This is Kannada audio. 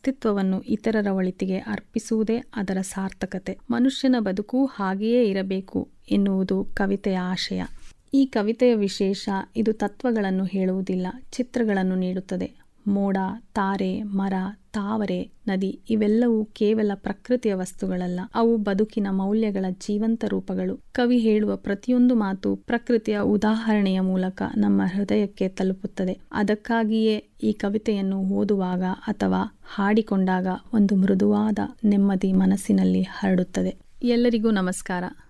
ಅಸ್ತಿತ್ವವನ್ನು ಇತರರ ಒಳಿತಿಗೆ ಅರ್ಪಿಸುವುದೇ ಅದರ ಸಾರ್ಥಕತೆ ಮನುಷ್ಯನ ಬದುಕು ಹಾಗೆಯೇ ಇರಬೇಕು ಎನ್ನುವುದು ಕವಿತೆಯ ಆಶಯ ಈ ಕವಿತೆಯ ವಿಶೇಷ ಇದು ತತ್ವಗಳನ್ನು ಹೇಳುವುದಿಲ್ಲ ಚಿತ್ರಗಳನ್ನು ನೀಡುತ್ತದೆ ಮೋಡ ತಾರೆ ಮರ ತಾವರೆ ನದಿ ಇವೆಲ್ಲವೂ ಕೇವಲ ಪ್ರಕೃತಿಯ ವಸ್ತುಗಳಲ್ಲ ಅವು ಬದುಕಿನ ಮೌಲ್ಯಗಳ ಜೀವಂತ ರೂಪಗಳು ಕವಿ ಹೇಳುವ ಪ್ರತಿಯೊಂದು ಮಾತು ಪ್ರಕೃತಿಯ ಉದಾಹರಣೆಯ ಮೂಲಕ ನಮ್ಮ ಹೃದಯಕ್ಕೆ ತಲುಪುತ್ತದೆ ಅದಕ್ಕಾಗಿಯೇ ಈ ಕವಿತೆಯನ್ನು ಓದುವಾಗ ಅಥವಾ ಹಾಡಿಕೊಂಡಾಗ ಒಂದು ಮೃದುವಾದ ನೆಮ್ಮದಿ ಮನಸ್ಸಿನಲ್ಲಿ ಹರಡುತ್ತದೆ ಎಲ್ಲರಿಗೂ ನಮಸ್ಕಾರ